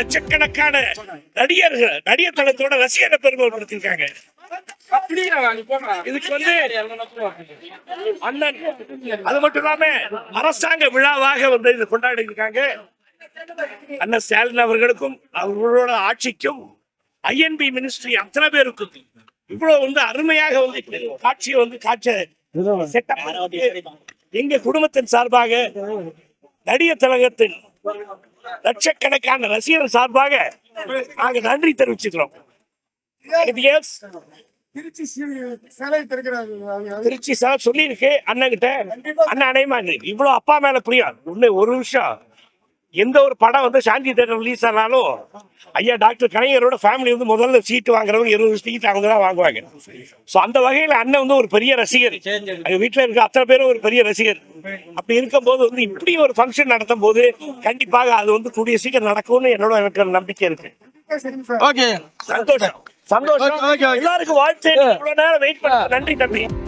லட்சக்கணக்கான நடிகர்கள் நடிகர் தளத்தோட ரசிகரை பெருமைப்படுத்திருக்காங்க இதுக்கு வந்து அண்ணன் அது மட்டும் இல்லாம அரசாங்க விழாவாக வந்து இது கொண்டாடி இருக்காங்க அண்ணன் ஸ்டாலின் அவர்களுக்கும் அவர்களோட ஆட்சிக்கும் ஐஎன்பி மினிஸ்ட்ரி அத்தனை பேருக்கும் இவ்வளவு வந்து அருமையாக வந்து இப்படி ஒரு காட்சியை வந்து காட்ச செட்டப் எங்க குடும்பத்தின் சார்பாக நடிகர் திலகத்தின் லட்சக்கணக்கான ரசிகர்கள் சார்பாக நாங்க நன்றி தெரிவிச்சுக்கிறோம் Anything else? திருச்சி சி- சிலை திறக்கிறாங்க அது- அது திருச்சி சார் சொல்லியிருக்கு அண்ணன் கிட்ட அண்ணன் அணையமா இவ்வளவு அப்பா மேல புரியும் ஒண்ணு ஒரு விஷயம் எந்த ஒரு படம் வந்து சாந்தி தேட்டர் ரிலீஸ் ஆனாலும் ஐயா டாக்டர் கலைஞரோட ஃபேமிலி வந்து முதல்ல சீட்டு வாங்குறவங்க இருபது வருஷத்துக்கு அவங்க தான் வாங்குவாங்க ஸோ அந்த வகையில் அண்ணன் வந்து ஒரு பெரிய ரசிகர் எங்க வீட்டில் இருக்க அத்தனை பேரும் ஒரு பெரிய ரசிகர் அப்படி இருக்கும்போது வந்து இப்படி ஒரு ஃபங்க்ஷன் நடத்தும் போது கண்டிப்பாக அது வந்து கூடிய சீக்கிரம் நடக்கும்னு என்னோட எனக்கு ஒரு நம்பிக்கை இருக்கு சரிங்க சார் ஓகே சந்தோஷம் சந்தோஷம் Okay, okay, okay. எல்லாருக்கும் வாழ்த்து இவ்வளவு நேரம் வெயிட் பண்ண நன்றி தம்பி